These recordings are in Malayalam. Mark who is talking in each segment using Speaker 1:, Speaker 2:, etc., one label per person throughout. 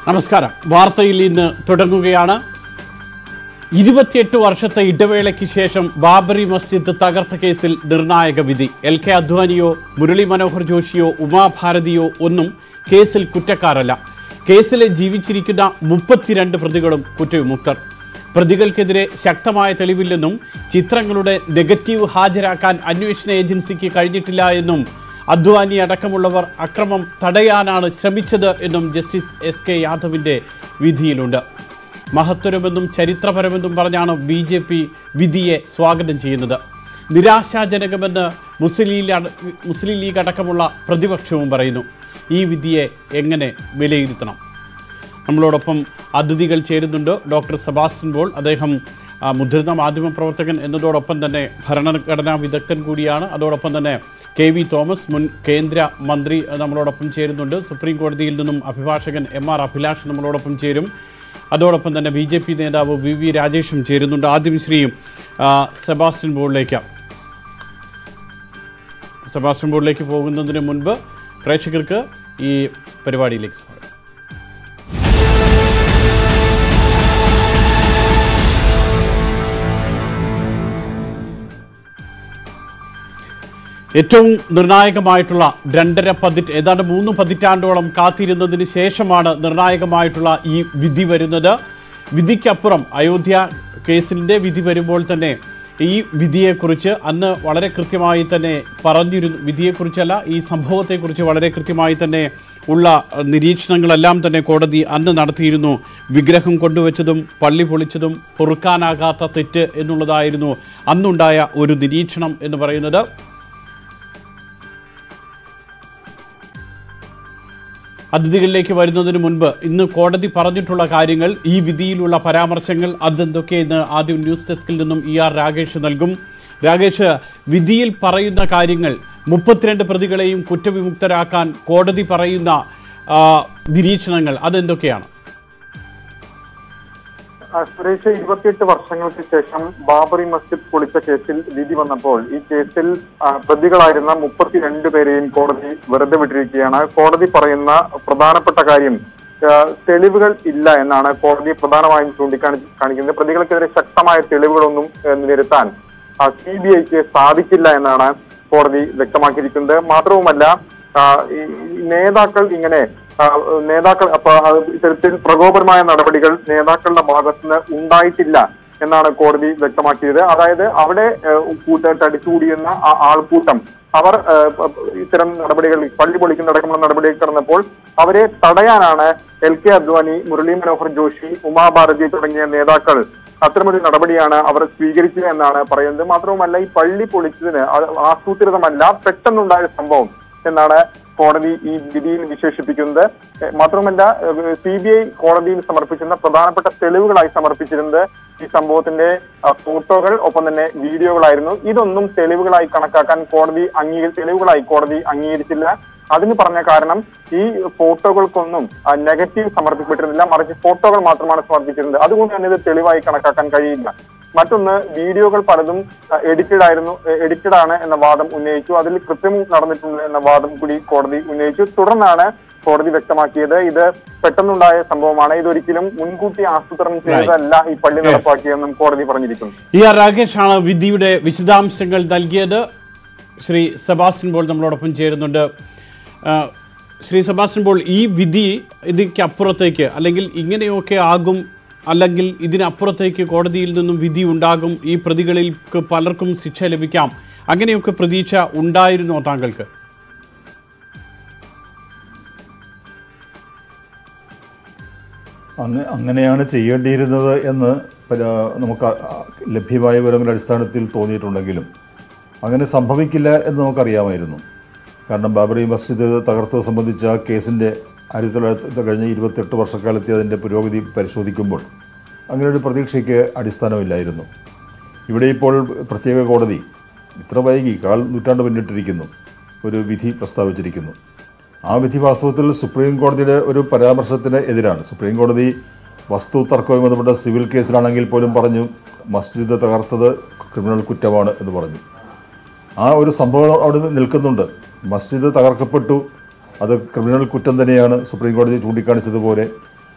Speaker 1: നമസ്കാരം വാർത്തയിൽ ഇന്ന് തുടങ്ങുകയാണ് ഇരുപത്തിയെട്ട് വർഷത്തെ ഇടവേളയ്ക്ക് ശേഷം ബാബറി മസ്ജിദ് തകർത്ത കേസിൽ നിർണായക വിധി എൽ കെ അദ്വാനിയോ മുരളി മനോഹർ ജോഷിയോ ഉമാഭാരതിയോ ഒന്നും കേസിൽ കുറ്റക്കാരല്ല കേസിലെ ജീവിച്ചിരിക്കുന്ന മുപ്പത്തിരണ്ട് പ്രതികളും കുറ്റവിമുക്തർ പ്രതികൾക്കെതിരെ ശക്തമായ തെളിവില്ലെന്നും ചിത്രങ്ങളുടെ നെഗറ്റീവ് ഹാജരാക്കാൻ അന്വേഷണ ഏജൻസിക്ക് കഴിഞ്ഞിട്ടില്ല എന്നും അദ്വാനി അടക്കമുള്ളവർ അക്രമം തടയാനാണ് ശ്രമിച്ചത് എന്നും ജസ്റ്റിസ് എസ് കെ യാദവിൻ്റെ വിധിയിലുണ്ട് മഹത്വരമെന്നും ചരിത്രപരമെന്നും പറഞ്ഞാണ് ബി ജെ പി വിധിയെ സ്വാഗതം ചെയ്യുന്നത് നിരാശാജനകമെന്ന് മുസ്ലിം ലീഗ് അട- മുസ്ലിം ലീഗ് അടക്കമുള്ള പ്രതിപക്ഷവും പറയുന്നു ഈ വിധിയെ എങ്ങനെ വിലയിരുത്തണം നമ്മളോടൊപ്പം അതിഥികൾ ചേരുന്നുണ്ട് ഡോക്ടർ സെബാസ്റ്റ്യൻ ബോൾ അദ്ദേഹം ആ, മുതിർന്ന മാധ്യമപ്രവർത്തകൻ എന്നതോടൊപ്പം തന്നെ ഭരണഘടനാ വിദഗ്ധൻ കൂടിയാണ് അതോടൊപ്പം തന്നെ കെ വി തോമസ് മുൻ കേന്ദ്ര മന്ത്രി നമ്മളോടൊപ്പം ചേരുന്നുണ്ട് സുപ്രീം കോടതിയിൽ നിന്നും അഭിഭാഷകൻ എം ആർ അഭിലാഷ് നമ്മളോടൊപ്പം ചേരും അതോടൊപ്പം തന്നെ ബി ജെ പി നേതാവ് വി വി രാജേഷും ചേരുന്നുണ്ട് ആദ്യം ശ്രീ ആ, സെബാസ്റ്റ്യൻ ബോളിലേക്ക് സെബാസ്റ്റ്യൻ ബോർഡിലേക്ക് പോകുന്നതിന് മുൻപ് പ്രേക്ഷകർക്ക് ഈ പരിപാടിയിലേക്ക് സ്വാഗതം ഏറ്റവും നിർണായകമായിട്ടുള്ള രണ്ടര പതിറ്റ് ഏതാണ്ട് മൂന്ന് പതിറ്റാണ്ടോളം കാത്തിരുന്നതിന് ശേഷമാണ് നിർണായകമായിട്ടുള്ള ഈ വിധി വരുന്നത് വിധിക്കപ്പുറം അയോധ്യ കേസിൻ്റെ വിധി വരുമ്പോൾ തന്നെ ഈ വിധിയെക്കുറിച്ച് അന്ന് വളരെ കൃത്യമായി തന്നെ പറഞ്ഞിരുന്നു വിധിയെക്കുറിച്ചല്ല ഈ സംഭവത്തെക്കുറിച്ച് വളരെ കൃത്യമായി തന്നെ ഉള്ള അഹ്, നിരീക്ഷണങ്ങളെല്ലാം തന്നെ കോടതി അന്ന് നടത്തിയിരുന്നു വിഗ്രഹം കൊണ്ടുവച്ചതും പള്ളി പൊളിച്ചതും പൊറുക്കാനാകാത്ത തെറ്റ് എന്നുള്ളതായിരുന്നു അന്നുണ്ടായ ഒരു നിരീക്ഷണം എന്ന് പറയുന്നത് അതിഥികളിലേക്ക് വരുന്നതിന് മുൻപ് ഇന്ന് കോടതി പറഞ്ഞിട്ടുള്ള കാര്യങ്ങൾ ഈ വിധിയിലുള്ള പരാമർശങ്ങൾ അതെന്തൊക്കെയെന്ന് ആദ്യം ന്യൂസ് ഡെസ്കിൽ നിന്നും ഇ ആർ രാകേഷ് നൽകും രാകേഷ് വിധിയിൽ പറയുന്ന കാര്യങ്ങൾ മുപ്പത്തിരണ്ട് പ്രതികളെയും കുറ്റവിമുക്തരാക്കാൻ കോടതി പറയുന്ന ആ, നിരീക്ഷണങ്ങൾ അതെന്തൊക്കെയാണ്
Speaker 2: ആ, സുരേഷ് ഇരുപത്തിയെട്ട് വർഷങ്ങൾക്ക് ശേഷം ബാബറി മസ്ജിദ് പൊളിച്ച കേസിൽ വിധി വന്നപ്പോൾ ഈ കേസിൽ ആ, പ്രതികളായിരുന്ന മുപ്പത്തിരണ്ട് പേരെയും കോടതി വെറുതെ വിട്ടിരിക്കുകയാണ് കോടതി പറയുന്ന പ്രധാനപ്പെട്ട കാര്യം ആ, തെളിവുകൾ ഇല്ല എന്നാണ് കോടതി പ്രധാനമായും ചൂണ്ടിക്കാണി കാണിക്കുന്നത് പ്രതികൾക്കെതിരെ ശക്തമായ തെളിവുകളൊന്നും ആ, നിരത്താൻ സി ബി ഐക്ക് സാധിക്കില്ല എന്നാണ് കോടതി വ്യക്തമാക്കിയിരിക്കുന്നത് മാത്രവുമല്ല ആ, ഈ ഈ നേതാക്കൾ ഇങ്ങനെ ആ, നേതാക്കൾ അപ്പൊ അത് ഇത്തരത്തിൽ പ്രകോപനമായ നടപടികൾ നേതാക്കളുടെ ഭാഗത്തുനിന്ന് ഉണ്ടായിട്ടില്ല എന്നാണ് കോടതി വ്യക്തമാക്കിയത് അതായത് അവിടെ ഏഹ്, കൂട്ട തടിച്ചുകൂടിയുന്ന ആ ആൾക്കൂട്ടം അവർ ഏഹ്, പ- ഇത്തരം നടപടികൾ പള്ളി പൊളിക്കുന്നതടക്കമുള്ള നടപടികൾ കടന്നപ്പോൾ അവരെ തടയാനാണ് എൽ കെ അദ്വാനി മുരളി മനോഹർ ജോഷി ഉമാഭാരതി തുടങ്ങിയ നേതാക്കൾ അത്തരമൊരു നടപടിയാണ് അവർ സ്വീകരിച്ചത് എന്നാണ് പറയുന്നത് മാത്രവുമല്ല ഈ പള്ളി പൊളിച്ചതിന് അത് ആസൂത്രിതമല്ല പെട്ടെന്നുണ്ടായ സംഭവം എന്നാണ് കോടതി ഈ വിധിയിൽ വിശേഷിപ്പിക്കുന്നത് എ, മാത്രമല്ല സി ബി ഐ കോടതിയിൽ സമർപ്പിച്ചിരുന്ന പ്രധാനപ്പെട്ട തെളിവുകളായി സമർപ്പിച്ചിരുന്നത് ഈ സംഭവത്തിന്റെ ആ, ഫോട്ടോകൾ ഒപ്പം തന്നെ വീഡിയോകളായിരുന്നു ഇതൊന്നും തെളിവുകളായി കണക്കാക്കാൻ കോടതി അംഗീകരി തെളിവുകളായി കോടതി അംഗീകരിച്ചില്ല അതിന് പറഞ്ഞ കാരണം ഈ ഫോട്ടോകൾക്കൊന്നും നെഗറ്റീവ് സമർപ്പിക്കപ്പെട്ടിരുന്നില്ല മറിച്ച് ഫോട്ടോകൾ മാത്രമാണ് സമർപ്പിച്ചിരുന്നത് അതുകൊണ്ട് തന്നെ ഇത് തെളിവായി കണക്കാക്കാൻ കഴിയില്ല മറ്റൊന്ന് വീഡിയോകൾ പലതും എഡിറ്റഡ് ആയിരുന്നു എഡിറ്റഡ് ആണ് എന്ന വാദം ഉന്നയിച്ചു അതിൽ കൃത്യം നടന്നിട്ടുണ്ട് എന്ന വാദം കൂടി കോടതി ഉന്നയിച്ചു തുടർന്നാണ് കോടതി വ്യക്തമാക്കിയത് ഇത് പെട്ടെന്നുണ്ടായ സംഭവമാണ് ഇതൊരിക്കലും മുൻകൂട്ടി ആസൂത്രണം ചെയ്തതല്ല ഈ പള്ളി
Speaker 1: Yes.
Speaker 2: നടപ്പാക്കിയെന്നും കോടതി പറഞ്ഞിരിക്കുന്നു
Speaker 1: ഇ ആർ രാകേഷാണ് വിധിയുടെ വിശദാംശങ്ങൾ നൽകിയത് ശ്രീ സെബാസ്റ്റ്യൻ ബോൾ നമ്മളോടൊപ്പം ചേരുന്നുണ്ട് ആ, ശ്രീ സെബാസ്റ്റ്യൻ ബോൾ ഈ വിധി ഇതിക്ക് അപ്പുറത്തേക്ക് അല്ലെങ്കിൽ ഇങ്ങനെയൊക്കെ ആകും അല്ലെങ്കിൽ ഇതിനപ്പുറത്തേക്ക് കോടതിയിൽ നിന്നും വിധി ഉണ്ടാകും ഈ പ്രതികളിൽ പലർക്കും ശിക്ഷ ലഭിക്കാം അങ്ങനെയൊക്കെ പ്രതീക്ഷ ഉണ്ടായിരുന്നോ താങ്കൾക്ക്
Speaker 3: അങ്ങ അങ്ങനെയാണ് ചെയ്യേണ്ടിയിരുന്നത് എന്ന് പല- നമുക്ക് അ- അ- ലഭ്യമായ വിവരങ്ങളുടെ അടിസ്ഥാനത്തിൽ തോന്നിയിട്ടുണ്ടെങ്കിലും അങ്ങനെ സംഭവിക്കില്ല എന്ന് നമുക്കറിയാമായിരുന്നു കാരണം ബാബറി മസ്ജിദ് തകർത്തത് സംബന്ധിച്ച ആ കേസിൻ്റെ ആയിരത്തി തൊള്ളായിരത്തി കഴിഞ്ഞ ഇരുപത്തെട്ട് വർഷക്കാലത്തെ അതിൻ്റെ പുരോഗതി പരിശോധിക്കുമ്പോൾ അങ്ങനെ ഒരു പ്രതീക്ഷയ്ക്ക് അടിസ്ഥാനമില്ലായിരുന്നു ഇവിടെ ഇപ്പോൾ പ്രത്യേക കോടതി ഇത്ര വൈകി കാൽ നൂറ്റാണ്ട് പിന്നിട്ടിരിക്കുന്നു ഒരു വിധി പ്രസ്താവിച്ചിരിക്കുന്നു ആ വിധി വാസ്തവത്തിൽ സുപ്രീം കോടതിയുടെ ഒരു പരാമർശത്തിന് എതിരാണ് സുപ്രീം കോടതി വസ്തു തർക്കവുമായി ബന്ധപ്പെട്ട സിവിൽ കേസിലാണെങ്കിൽ പോലും പറഞ്ഞു മസ്ജിദ് തകർത്തത് ക്രിമിനൽ കുറ്റമാണ് എന്ന് പറഞ്ഞു ആ ഒരു സംഭവം അവിടെ നിൽക്കുന്നുണ്ട് മസ്ജിദ് തകർക്കപ്പെട്ടു അത് ക്രിമിനൽ കുറ്റം തന്നെയാണ് സുപ്രീം കോടതി ചൂണ്ടിക്കാണിച്ചതുപോലെ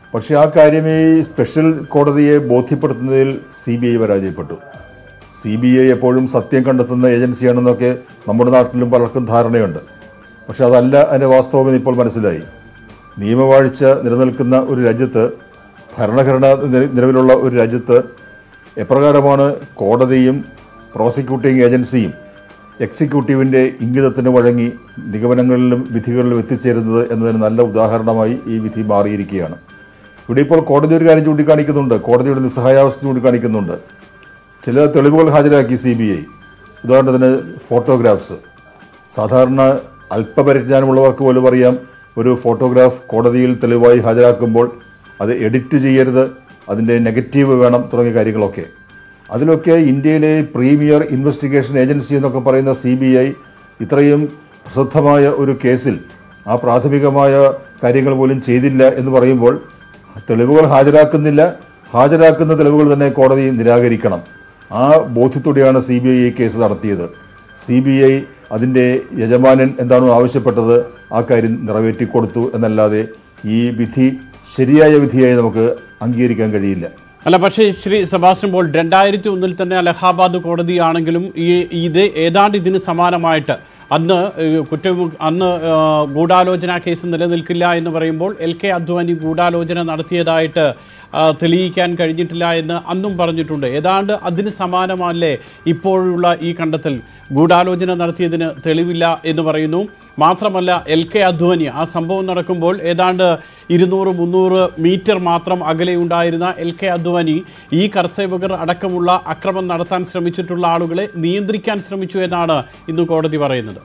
Speaker 3: പക്ഷേ ആ കാര്യം ഈ സ്പെഷ്യൽ കോടതിയെ ബോധ്യപ്പെടുത്തുന്നതിൽ സി ബി ഐ പരാജയപ്പെട്ടു സി ബി ഐ എപ്പോഴും സത്യം കണ്ടെത്തുന്ന ഏജൻസിയാണെന്നൊക്കെ നമ്മുടെ നാട്ടിലും പലർക്കും ധാരണയുണ്ട് പക്ഷെ അതല്ല അതിൻ്റെ വാസ്തവമെന്ന് ഇപ്പോൾ മനസ്സിലായി നിയമവാഴ്ച നിലനിൽക്കുന്ന ഒരു രാജ്യത്ത് ഭരണഘടന നില- നിലവിലുള്ള ഒരു രാജ്യത്ത് എപ്രകാരമാണ് കോടതിയും പ്രോസിക്യൂട്ടിംഗ് ഏജൻസിയും എക്സിക്യൂട്ടീവിൻ്റെ ഇംഗിതത്തിന് വഴങ്ങി നിഗമനങ്ങളിലും വിധികളിലും എത്തിച്ചേരുന്നത് എന്നതിന് നല്ല ഉദാഹരണമായി ഈ വിധി മാറിയിരിക്കുകയാണ് ഇവിടെ ഇപ്പോൾ കോടതി ഒരു കാര്യം ചൂണ്ടിക്കാണിക്കുന്നുണ്ട് കോടതിയുടെ നിസ്സഹായാവസ്ഥ ചൂണ്ടിക്കാണിക്കുന്നുണ്ട് ചില തെളിവുകൾ ഹാജരാക്കി സി ബി ഐ ഉദാഹരണത്തിന് ഫോട്ടോഗ്രാഫ്സ് സാധാരണ അല്പപരിജ്ഞാനമുള്ളവർക്ക് പോലും അറിയാം ഒരു ഫോട്ടോഗ്രാഫ് കോടതിയിൽ തെളിവായി ഹാജരാക്കുമ്പോൾ അത് എഡിറ്റ് ചെയ്യരുത് അതിൻ്റെ നെഗറ്റീവ് വേണം തുടങ്ങിയ കാര്യങ്ങളൊക്കെ അതിലൊക്കെ ഇന്ത്യയിലെ പ്രീമിയർ ഇൻവെസ്റ്റിഗേഷൻ ഏജൻസി എന്നൊക്കെ പറയുന്ന സി ബി ഐ ഇത്രയും പ്രസിദ്ധമായ ഒരു കേസിൽ ആ പ്രാഥമികമായ കാര്യങ്ങൾ പോലും ചെയ്തില്ല എന്ന് പറയുമ്പോൾ തെളിവുകൾ ഹാജരാക്കുന്നില്ല ഹാജരാക്കുന്ന തെളിവുകൾ തന്നെ കോടതി നിരാകരിക്കണം ആ ബോധ്യത്തോടെയാണ് സി ബി ഐ ഈ കേസ് നടത്തിയത് സി ബി ഐ അതിൻ്റെ യജമാനൻ എന്താണോ ആവശ്യപ്പെട്ടത് ആ കാര്യം നിറവേറ്റി കൊടുത്തു എന്നല്ലാതെ ഈ വിധി ശരിയായ വിധിയായി നമുക്ക് അംഗീകരിക്കാൻ കഴിയില്ല
Speaker 1: അല്ല പക്ഷേ ശ്രീ സെബാസ്റ്റ്യൻ പോൾ രണ്ടായിരത്തി ഒന്നിൽ തന്നെ അലഹാബാദ് കോടതിയാണെങ്കിലും ഈ ഇത് ഏതാണ്ട് ഇതിന് സമാനമായിട്ട് അന്ന് ഏഹ്, കുറ്റം അന്ന് ഏഹ്, ഗൂഢാലോചന കേസ് നിലനിൽക്കില്ല എന്ന് പറയുമ്പോൾ എൽ കെ അദ്വാനി ഗൂഢാലോചന നടത്തിയതായിട്ട് ആ, തെളിയിക്കാൻ കഴിഞ്ഞിട്ടില്ല എന്ന് അന്നും പറഞ്ഞിട്ടുണ്ട് ഏതാണ്ട് അതിന് സമാനമല്ലേ ഇപ്പോഴുള്ള ഈ കണ്ടെത്തൽ ഗൂഢാലോചന നടത്തിയതിന് തെളിവില്ല എന്ന് പറയുന്നു മാത്രമല്ല എൽ കെ അദ്വാനി ആ സംഭവം നടക്കുമ്പോൾ ഏതാണ്ട് ഇരുന്നൂറ് മുന്നൂറ് മീറ്റർ മാത്രം അകലെയുണ്ടായിരുന്ന എൽ കെ അദ്വാനി ഈ കർസേവകർ അടക്കമുള്ള അക്രമം നടത്താൻ ശ്രമിച്ചിട്ടുള്ള ആളുകളെ നിയന്ത്രിക്കാൻ ശ്രമിച്ചു എന്നാണ് ഇന്ന് കോടതി പറയുന്നത്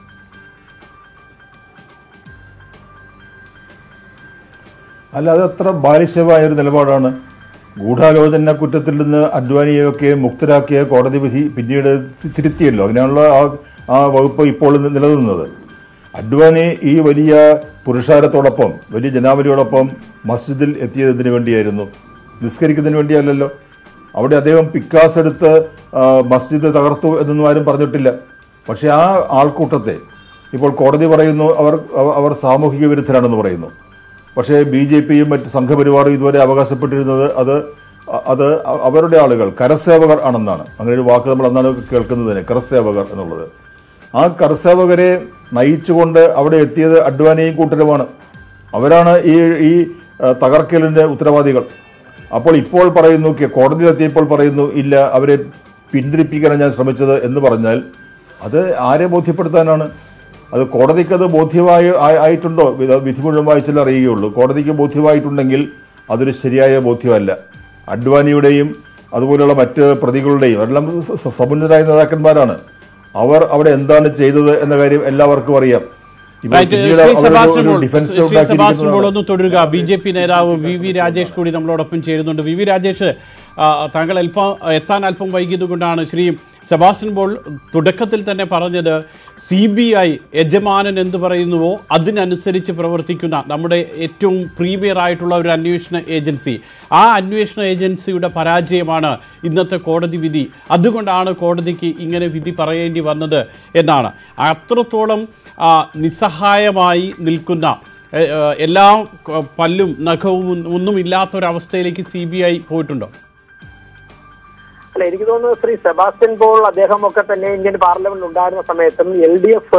Speaker 3: അല്ല അത് അത്ര ബാലിശമായ ഒരു നിലപാടാണ് ഗൂഢാലോചന കുറ്റത്തിൽ നിന്ന് അദ്വാനിയൊക്കെ മുക്തരാക്കിയ കോടതി വിധി പിന്നീട് തി- തിരുത്തിയല്ലോ അങ്ങനെയുള്ള ആ ആ വകുപ്പ് ഇപ്പോൾ നി- നിലനിന്നത് അഡ്വാനി ഈ വലിയ പുരുഷാരത്തോടൊപ്പം വലിയ ജനാവലിയോടൊപ്പം മസ്ജിദിൽ എത്തിയതിന് വേണ്ടിയായിരുന്നു നിസ്കരിക്കുന്നതിന് വേണ്ടിയല്ലല്ലോ അവിടെ അദ്ദേഹം പിക്കാസ് എടുത്ത് ആ, മസ്ജിദ് തകർത്തു എന്നൊന്നും ആരും പറഞ്ഞിട്ടില്ല പക്ഷേ ആ ആൾക്കൂട്ടത്തെ ഇപ്പോൾ കോടതി പറയുന്നു അവർ അവ- അവർ സാമൂഹിക വിരുദ്ധരാണെന്ന് പറയുന്നു പക്ഷേ ബി ജെ പിയും മറ്റ് സംഘപരിവാറും ഇതുവരെ അവകാശപ്പെട്ടിരുന്നത് അത് അ- അത് അ- അവരുടെ ആളുകൾ കരസേവകർ ആണെന്നാണ് അങ്ങനെ ഒരു വാക്ക് നമ്മൾ അന്നാണ് കേൾക്കുന്നതിന് കരസേവകർ എന്നുള്ളത് ആ കരസേവകരെ നയിച്ചുകൊണ്ട് അവിടെ എത്തിയത് അഡ്വാനിയും കൂട്ടരുമാണ് അവരാണ് ഈ ഈ ആ, തകർക്കലിൻ്റെ ഉത്തരവാദികൾ അപ്പോൾ ഇപ്പോൾ പറയുന്നു കെ- കോടതിയിലെത്തിയപ്പോൾ പറയുന്നു ഇല്ല അവരെ പിന്തിരിപ്പിക്കാനാണ് ഞാൻ ശ്രമിച്ചത് എന്ന് പറഞ്ഞാൽ അത് ആരെ ബോധ്യപ്പെടുത്താനാണ് അത് കോടതിക്ക് അത് ബോധ്യമായി ആയി- ആയിട്ടുണ്ടോ വിധ- വിധി മുഴുവൻ വായിച്ചാൽ അറിയുകയുള്ളൂ കോടതിക്ക് ബോധ്യമായിട്ടുണ്ടെങ്കിൽ അതൊരു ശരിയായ ബോധ്യമല്ല അഡ്വാനിയുടെയും അതുപോലെയുള്ള മറ്റ് പ്രതികളുടെയും എല്ലാം സ- സ- സമുന്നതരായ നേതാക്കന്മാരാണ് അവർ അവിടെ എന്താണ് ചെയ്തത് എന്ന കാര്യം എല്ലാവർക്കും അറിയാം ഇപ്പോൾ
Speaker 1: റൈറ്റ്
Speaker 3: പിന്നീട്
Speaker 1: ശ്രീ
Speaker 3: അവരൊരു-
Speaker 1: സെബാസ്റ്റ്യൻ
Speaker 3: ഒരു
Speaker 1: പോൾ
Speaker 3: ഡിഫൻസ്
Speaker 1: ശ്രീ സെബാസ്റ്റ്യൻ പോൾ
Speaker 3: ഉണ്ടാക്കിയിരിക്കുന്നതാണ്.
Speaker 1: ഒന്ന് തുടരുക ബി ജെ പി നേതാവ് വി വി രാജേഷ് കൂടി നമ്മളോടൊപ്പം ചേരുന്നുണ്ട് വി വി രാജേഷ് ആ, താങ്കൾ അല്പം എത്താൻ അല്പം വൈകിയത് കൊണ്ടാണ് ശ്രീ സെബാസ്റ്റ്യൻ പോൾ തുടക്കത്തിൽ തന്നെ പറഞ്ഞത് സി ബി ഐ യജമാനൻ എന്ത് പറയുന്നുവോ അതിനനുസരിച്ച് പ്രവർത്തിക്കുന്ന നമ്മുടെ ഏറ്റവും പ്രീമിയർ ആയിട്ടുള്ള ഒരു അന്വേഷണ ഏജൻസി ആ അന്വേഷണ ഏജൻസിയുടെ പരാജയമാണ് ഇന്നത്തെ കോടതി വിധി അതുകൊണ്ടാണ് കോടതിക്ക് ഇങ്ങനെ വിധി പറയേണ്ടി വന്നത് എന്നാണ് അത്രത്തോളം ആ, നിസ്സഹായമായി നിൽക്കുന്ന എ, ഏ, എല്ലാ ക- പല്ലും നഖവും ഒന്നും ഇല്ലാത്തൊരവസ്ഥയിലേക്ക് സി ബി ഐ പോയിട്ടുണ്ടോ
Speaker 4: അല്ല എനിക്ക് തോന്നുന്നു ശ്രീ സെബാസ്റ്റ്യൻ പോൾ അദ്ദേഹം ഒക്കെ തന്നെ ഇന്ത്യൻ പാർലമെന്റിൽ ഉണ്ടായിരുന്ന സമയത്തും L D F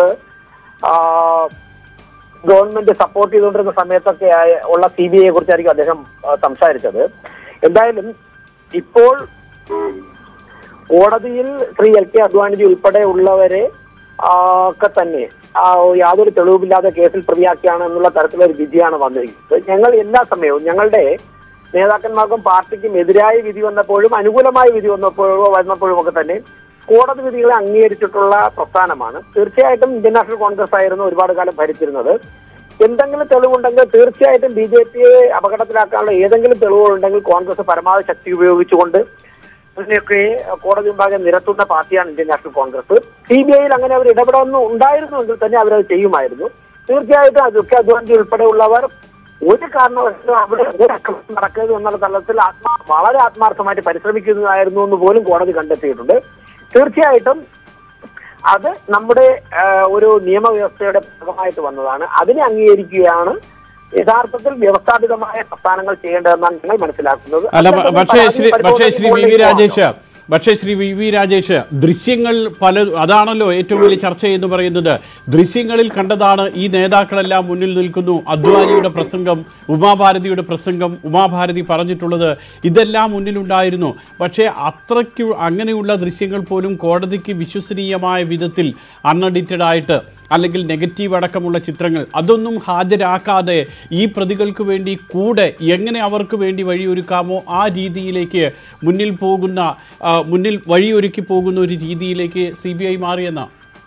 Speaker 4: government support ചെയ്തുകൊണ്ടിരുന്ന സമയത്തൊക്കെ ആയ- ഉള്ള സി ബി ഐയെ കുറിച്ചായിരിക്കും അദ്ദേഹം ആ, സംസാരിച്ചത് എന്തായാലും ഇപ്പോൾ കോടതിയിൽ ശ്രീ എൽ കെ അദ്വാനിജി ഉൾപ്പെടെ ഉള്ളവരെ ആ, ഒക്കെ തന്നെ ആ, യാതൊരു തെളിവുമില്ലാതെ കേസിൽ പ്രതിയാക്കിയാണ് എന്നുള്ള തരത്തിലൊരു വിധിയാണ് വന്നിരിക്കുന്നത് ഞങ്ങൾ എല്ലാ സമയവും ഞങ്ങളുടെ നേതാക്കന്മാർക്കും പാർട്ടിക്കും എതിരായ വിധി വന്നപ്പോഴും അനുകൂലമായ വിധി വന്നപ്പോഴും വന്നപ്പോഴും ഒക്കെ തന്നെ കോടതി വിധികളെ അംഗീകരിച്ചിട്ടുള്ള പ്രസ്ഥാനമാണ് തീർച്ചയായിട്ടും ഇന്ത്യൻ നാഷണൽ കോൺഗ്രസ് ആയിരുന്നു ഒരുപാട് കാലം ഭരിച്ചിരുന്നത് എന്തെങ്കിലും തെളിവുണ്ടെങ്കിൽ തീർച്ചയായിട്ടും ബി ജെ പിയെ അപകടത്തിലാക്കാനുള്ള ഏതെങ്കിലും തെളിവുകളുണ്ടെങ്കിൽ കോൺഗ്രസ് പരമാവധി ശക്തി ഉപയോഗിച്ചുകൊണ്ട് അതിനെയൊക്കെ കോടതി മുമ്പാകെ നിരത്തുന്ന പാർട്ടിയാണ് Indian National Congress C B ഐയിൽ അങ്ങനെ അവർ ഇടപെടുന്നു ഉണ്ടായിരുന്നുവെങ്കിൽ തന്നെ അവരത് ചെയ്യുമായിരുന്നു തീർച്ചയായിട്ടും അതൊക്കെ അദ്വാനി ഉൾപ്പെടെയുള്ളവർ ഒരു കാരണവശാലും അവിടെ ഒരു അക്രമം നടക്കരുത് എന്നുള്ള തലത്തിൽ ആത്മാ വളരെ ആത്മാർത്ഥമായിട്ട് പരിശ്രമിക്കുന്നതായിരുന്നു എന്ന് പോലും കോടതി കണ്ടെത്തിയിട്ടുണ്ട് തീർച്ചയായിട്ടും അത് നമ്മുടെ ആ, ഒരു നിയമവ്യവസ്ഥയുടെ ഭാഗമായിട്ട് വന്നതാണ് അതിനെ അംഗീകരിക്കുകയാണ് യഥാർത്ഥത്തിൽ വ്യവസ്ഥാപിതമായ പ്രസ്ഥാനങ്ങൾ ചെയ്യേണ്ടതെന്നാണ് ഞങ്ങൾ മനസ്സിലാക്കുന്നത്
Speaker 1: അല്ല പ-
Speaker 4: അതിനകത്ത്
Speaker 1: പക്ഷേ
Speaker 4: പരാതി
Speaker 1: ശ്രീ പക്ഷേ
Speaker 4: പരിശോധനയ്ക്ക്
Speaker 1: ശ്രീ വി വി
Speaker 4: മുകളിലേക്ക്
Speaker 1: രാജേഷ് പക്ഷേ ശ്രീ വി വി രാജേഷ് ദൃശ്യങ്ങൾ പല അതാണല്ലോ ഏറ്റവും വലിയ ചർച്ച എന്ന് പറയുന്നത് ദൃശ്യങ്ങളിൽ കണ്ടതാണ് ഈ നേതാക്കളെല്ലാം മുന്നിൽ നിൽക്കുന്നു അദ്വാനിയുടെ പ്രസംഗം ഉമാഭാരതിയുടെ പ്രസംഗം ഉമാഭാരതി പറഞ്ഞിട്ടുള്ളത് ഇതെല്ലാം മുന്നിലുണ്ടായിരുന്നു പക്ഷേ അത്രയ്ക്ക് അങ്ങനെയുള്ള ദൃശ്യങ്ങൾ പോലും കോടതിക്ക് വിശ്വസനീയമായ വിധത്തിൽ അൺഎഡിറ്റഡ് ആയിട്ട് അല്ലെങ്കിൽ നെഗറ്റീവ് അടക്കമുള്ള ചിത്രങ്ങൾ അതൊന്നും ഹാജരാക്കാതെ ഈ പ്രതികൾക്ക് വേണ്ടി കൂടെ എങ്ങനെ അവർക്ക് വേണ്ടി വഴിയൊരുക്കാമോ ആ രീതിയിലേക്ക് മുന്നിൽ പോകുന്ന ആ, മുന്നിൽ വഴിയൊരുക്കി പോകുന്ന ഒരു രീതിയിലേക്ക് സി ബി ഐ മാറിയെന്ന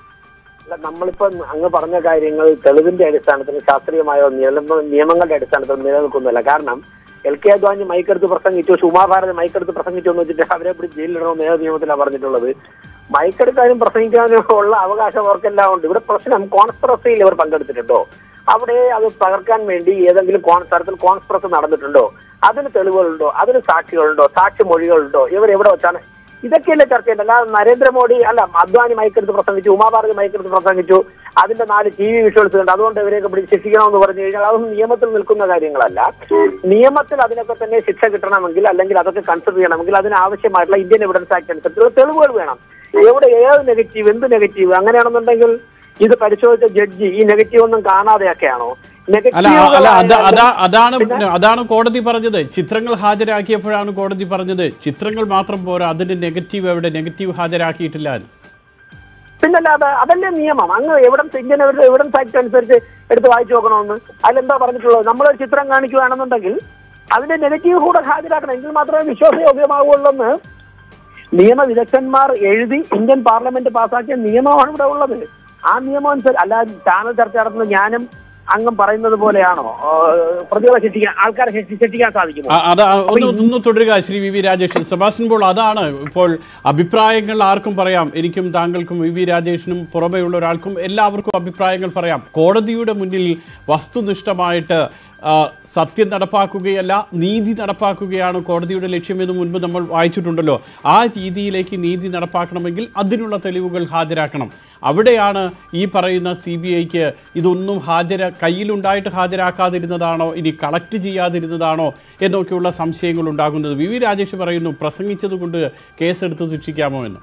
Speaker 4: അല്ല നമ്മളിപ്പോ അങ്ങ് പറഞ്ഞ കാര്യങ്ങൾ തെളിവിന്റെ അടിസ്ഥാനത്തിൽ ശാസ്ത്രീയമായോ നിയമ നിയമങ്ങളുടെ അടിസ്ഥാനത്തിൽ നിലനിൽക്കുന്നില്ല കാരണം എൽ കെ അദ്വാനി മൈക്കെടുത്ത് പ്രസംഗിച്ചു ഉമാഭാരതി മൈക്കെടുത്ത് പ്രസംഗിച്ചു എന്ന് വെച്ചിട്ട് അവരെ പിടിച്ച് ജയിലിലിടണമെന്ന് ഏത് നിയമത്തിലാണ് പറഞ്ഞിട്ടുള്ളത് മൈക്കെടുക്കാനും പ്രസംഗിക്കാനും ഉള്ള അവകാശം അവർക്കെല്ലാം ഉണ്ട് ഇവിടെ പ്രശ്നം കോൺസ്പിറസിയിൽ ഇവർ പങ്കെടുത്തിട്ടുണ്ടോ അവിടെ അത് തകർക്കാൻ വേണ്ടി ഏതെങ്കിലും കോൺ തരത്തിൽ കോൺസ്പിറസ് നടന്നിട്ടുണ്ടോ അതിന് തെളിവുകളുണ്ടോ അതിന് സാക്ഷികളുണ്ടോ സാക്ഷി മൊഴികളുണ്ടോ ഇവർ എവിടെ വെച്ചാണ് ഇതൊക്കെയല്ലേ ചർച്ച ചെയ്യേണ്ടത് അല്ലാതെ നരേന്ദ്രമോദി അല്ല അദ്വാനി മൈക്കെടുത്ത് പ്രസംഗിച്ചു ഉമാഭാരതി മൈക്കെടുത്ത് പ്രസംഗിച്ചു അതിന്റെ നാല് ടി വി വിഷ്വൽസ് ഉണ്ട് അതുകൊണ്ട് ഇവരെയൊക്കെ പിടിച്ച് ശിക്ഷിക്കണമെന്ന് പറഞ്ഞു കഴിഞ്ഞാൽ അതൊന്നും നിയമത്തിൽ നിൽക്കുന്ന കാര്യങ്ങളല്ല നിയമത്തിൽ അതിനൊക്കെ തന്നെ ശിക്ഷ കിട്ടണമെങ്കിൽ അല്ലെങ്കിൽ അതൊക്കെ കൺസിഡർ ചെയ്യണമെങ്കിൽ അതിനാവശ്യമായിട്ടുള്ള ഇന്ത്യൻ എവിഡൻസ് ആക്ട് അനുസരിച്ചുള്ള തെളിവുകൾ വേണം എവിടെ ഏത് നെഗറ്റീവ് എന്ത് നെഗറ്റീവ് അങ്ങനെയാണെന്നുണ്ടെങ്കിൽ ഇത് പരിശോധിച്ച ജഡ്ജി ഈ നെഗറ്റീവ് ഒന്നും കാണാതെയൊക്കെയാണോ
Speaker 1: അല്ല ആ- അല്ല അത് അതാ
Speaker 4: നെഗറ്റീവ്
Speaker 1: അതാണ് അതാണ് കോടതി പറഞ്ഞത് ചിത്രങ്ങൾ ഹാജരാക്കിയപ്പോഴാണ് കോടതി പറഞ്ഞത് ചിത്രങ്ങൾ മാത്രം പോരാ അതിന്റെ നെഗറ്റീവ് എവിടെ നെഗറ്റീവ് ഹാജരാക്കിയിട്ടില്ല എന്ന്.
Speaker 4: പിന്നല്ലാതെ അതല്ലേ നിയമം അങ്ങ് എവിഡൻസ് ഇന്ത്യൻ എവിഡൻസ് ആക്ട് അനുസരിച്ച് എടുത്ത് വായിച്ചു നോക്കണമെന്ന് അതിലെന്താ പറഞ്ഞിട്ടുള്ളത് നമ്മളൊരു ചിത്രം കാണിക്കുകയാണെന്നുണ്ടെങ്കിൽ അതിന്റെ നെഗറ്റീവ് കൂടെ ഹാജരാക്കണം എങ്കിൽ മാത്രമേ വിശ്വാസയോഗ്യമാവുള്ളൂ എന്ന് നിയമ വിദഗ്ധന്മാർ എഴുതി ഇന്ത്യൻ പാർലമെന്റ് പാസാക്കിയ നിയമമാണ് ഇവിടെ ഉള്ളത് ആ നിയമം അനുസരിച്ച് അല്ല ചാനൽ ചർച്ച നടത്തുന്ന ഞാനും അങ്ങും പറയുന്നത് പോലെയാണോ ആ, പ്രതികളെ ശിക്ഷിക്കാൻ ആൾക്കാരെ ശിക്ഷി- ശിക്ഷിക്കാൻ സാധിക്കുമോ
Speaker 1: ആ, അത് ഒന്ന് ഒന്ന് തുടരുക ശ്രീ വി വി രാജേഷ് സെബാസ്റ്റ്യൻ പോൾ അതാണ് ഇപ്പോൾ അഭിപ്രായങ്ങൾ ആർക്കും പറയാം എനിക്കും താങ്കൾക്കും വി വി രാജേഷിനും പുറമെയുള്ള ഒരാൾക്കും എല്ലാവർക്കും അഭിപ്രായങ്ങൾ പറയാം കോടതിയുടെ മുന്നിൽ വസ്തുനിഷ്ഠമായിട്ട് ആ, സത്യം നടപ്പാക്കുകയല്ല നീതി നടപ്പാക്കുകയാണ് കോടതിയുടെ ലക്ഷ്യമെന്ന് മുൻപ് നമ്മൾ വായിച്ചിട്ടുണ്ടല്ലോ ആ രീതിയിലേക്ക് നീതി നടപ്പാക്കണമെങ്കിൽ അതിനുള്ള തെളിവുകൾ ഹാജരാക്കണം അവിടെയാണ് ഈ പറയുന്ന സി ബി ഐക്ക് ഇതൊന്നും ഹാജര കയ്യിലുണ്ടായിട്ട് ഹാജരാക്കാതിരുന്നതാണോ ഇനി കളക്ട് ചെയ്യാതിരുന്നതാണോ എന്നൊക്കെയുള്ള സംശയങ്ങൾ ഉണ്ടാകുന്നത് വി വി രാജേഷ് പറയുന്നു പ്രസംഗിച്ചതുകൊണ്ട് കേസെടുത്ത് ശിക്ഷിക്കാമോ എന്ന്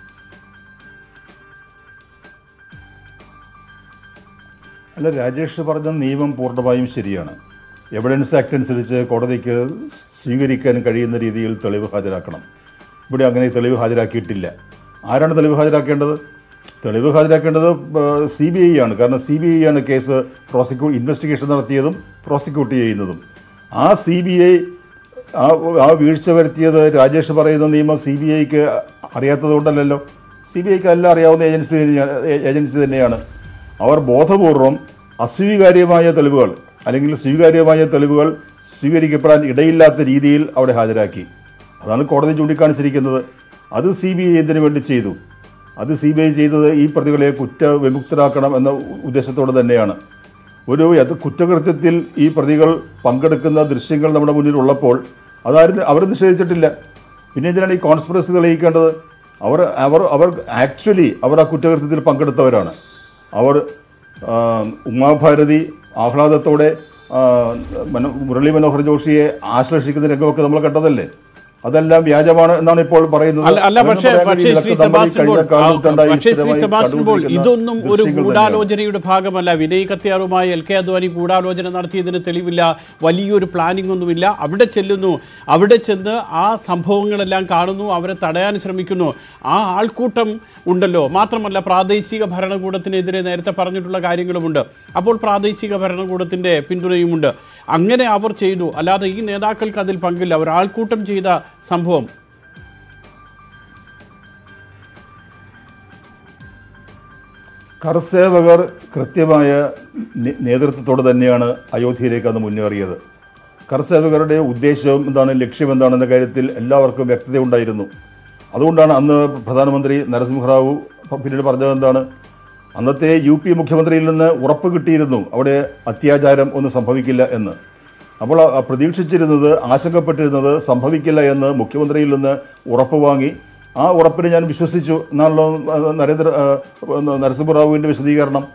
Speaker 3: അല്ല രാജേഷ് പറഞ്ഞ നിയമം പൂർണ്ണമായും ശരിയാണ് എവിഡൻസ് ആക്ട് അനുസരിച്ച് കോടതിക്ക് സ്വീകരിക്കാൻ കഴിയുന്ന രീതിയിൽ തെളിവ് ഹാജരാക്കണം ഇവിടെ അങ്ങനെ തെളിവ് ഹാജരാക്കിയിട്ടില്ല ആരാണ് തെളിവ് ഹാജരാക്കേണ്ടത് തെളിവ് ഹാജരാക്കേണ്ടത് സി ബി ഐ ആണ് കാരണം സി ബി ഐ ആണ് കേസ് പ്രോസിക്യൂ ഇൻവെസ്റ്റിഗേഷൻ നടത്തിയതും പ്രോസിക്യൂട്ട് ചെയ്യുന്നതും ആ സി ബി ഐ ആ ആ വീഴ്ച വരുത്തിയത് രാജേഷ് പറയുന്ന നിയമം സി ബി ഐക്ക് അറിയാത്തത് കൊണ്ടല്ലല്ലോ സി ബി ഐക്ക് എല്ലാം അറിയാവുന്ന ഏജൻസി തന്നെയാണ് ഏജൻസി തന്നെയാണ് അവർ ബോധപൂർവം അസ്വീകാര്യമായ തെളിവുകൾ അല്ലെങ്കിൽ സ്വീകാര്യമായ തെളിവുകൾ സ്വീകരിക്കപ്പെടാൻ ഇടയില്ലാത്ത രീതിയിൽ അവിടെ ഹാജരാക്കി അതാണ് കോടതി ചൂണ്ടിക്കാണിച്ചിരിക്കുന്നത് അത് സി ബി ഐ എന്തിനു വേണ്ടി ചെയ്തു അത് സി ബി ഐ ചെയ്തത് ഈ പ്രതികളെ കുറ്റവിമുക്തരാക്കണം എന്ന ഉദ്ദേശത്തോടെ തന്നെയാണ് ഒരു യഥ കുറ്റകൃത്യത്തിൽ ഈ പ്രതികൾ പങ്കെടുക്കുന്ന ദൃശ്യങ്ങൾ നമ്മുടെ മുന്നിൽ ഉള്ളപ്പോൾ അതാരും അവർ നിഷേധിച്ചിട്ടില്ല പിന്നെ എന്തിനാണ് ഈ കോൺസ്പിറസി തെളിയിക്കേണ്ടത് അവർ അവർ അവർ ആക്ച്വലി അവർ ആ കുറ്റകൃത്യത്തിൽ പങ്കെടുത്തവരാണ് അവർ ആ, ഉമാഭാരതി ആഹ്ലാദത്തോടെ ആ, മനോ മുരളി മനോഹർ ജോഷിയെ ആശ്ലേഷിക്കുന്ന രംഗമൊക്കെ നമ്മൾ കണ്ടതല്ലേ അതെല്ലാം വ്യാജമാണ് എന്നാണ് ഇപ്പോൾ പറയുന്നത്
Speaker 1: അല്ല അല്ല
Speaker 3: അതൊന്നും
Speaker 1: പക്ഷേ
Speaker 3: പറയാൻ
Speaker 1: പക്ഷേ
Speaker 3: കഴിയില്ല.
Speaker 1: ശ്രീ
Speaker 3: ഇതൊക്കെ നമ്മൾ ഈ
Speaker 1: സെബാസ്റ്റ്യൻ പോൾ
Speaker 3: കഴിഞ്ഞ കാലഘട്ടമായി
Speaker 1: പക്ഷേ ശ്രീ
Speaker 3: സ്ഥിരമായി
Speaker 1: സെബാസ്റ്റ്യൻ പോൾ
Speaker 3: കണ്ടുകൊണ്ടിരിക്കുന്ന
Speaker 1: ഇതൊന്നും ഒരു
Speaker 3: ദൃശ്യങ്ങൾ തന്നെയാണ്.
Speaker 1: ഗൂഢാലോചനയുടെ ഭാഗമല്ല വിനയ് കത്തിയാറുമായി എൽ കെ അദ്വാനി ഗൂഢാലോചന നടത്തിയതിന് തെളിവില്ല വലിയൊരു പ്ലാനിംഗ് ഒന്നുമില്ല അവിടെ ചെല്ലുന്നു അവിടെ ചെന്ന് ആ സംഭവങ്ങളെല്ലാം കാണുന്നു അവരെ തടയാൻ ശ്രമിക്കുന്നു ആ ആൾക്കൂട്ടം ഉണ്ടല്ലോ മാത്രമല്ല പ്രാദേശിക ഭരണകൂടത്തിനെതിരെ നേരത്തെ പറഞ്ഞിട്ടുള്ള കാര്യങ്ങളുമുണ്ട് അപ്പോൾ പ്രാദേശിക ഭരണകൂടത്തിൻ്റെ പിന്തുണയുമുണ്ട് അങ്ങനെ അവർ ചെയ്തു അല്ലാതെ ഈ നേതാക്കൾക്ക് അതിൽ പങ്കില്ല അവർ ആൾക്കൂട്ടം ചെയ്ത സംഭവം
Speaker 3: കർസേവകർ കൃത്യമായ നേ- നേതൃത്വത്തോടെ തന്നെയാണ് അയോധ്യയിലേക്ക് അന്ന് മുന്നേറിയത് കർസേവകരുടെ ഉദ്ദേശവും എന്താണ് ലക്ഷ്യം എന്താണെന്ന കാര്യത്തിൽ എല്ലാവർക്കും വ്യക്തത ഉണ്ടായിരുന്നു അതുകൊണ്ടാണ് അന്ന് പ്രധാനമന്ത്രി നരസിംഹറാവു പിന്നീട് പറഞ്ഞത് എന്താണ് അന്നത്തെ യു പി മുഖ്യമന്ത്രിയിൽ നിന്ന് ഉറപ്പ് കിട്ടിയിരുന്നു അവിടെ അത്യാചാരം ഒന്നും സംഭവിക്കില്ല എന്ന് അപ്പോൾ ആ പ്രതീക്ഷിച്ചിരുന്നത് ആശങ്കപ്പെട്ടിരുന്നത് സംഭവിക്കില്ല എന്ന് മുഖ്യമന്ത്രിയിൽ നിന്ന് ഉറപ്പ് വാങ്ങി ആ ഉറപ്പിനെ ഞാൻ വിശ്വസിച്ചു എന്നാണല്ലോ ആ, നരേന്ദ്ര ആ, നരസിംഹറാവുവിൻ്റെ വിശദീകരണം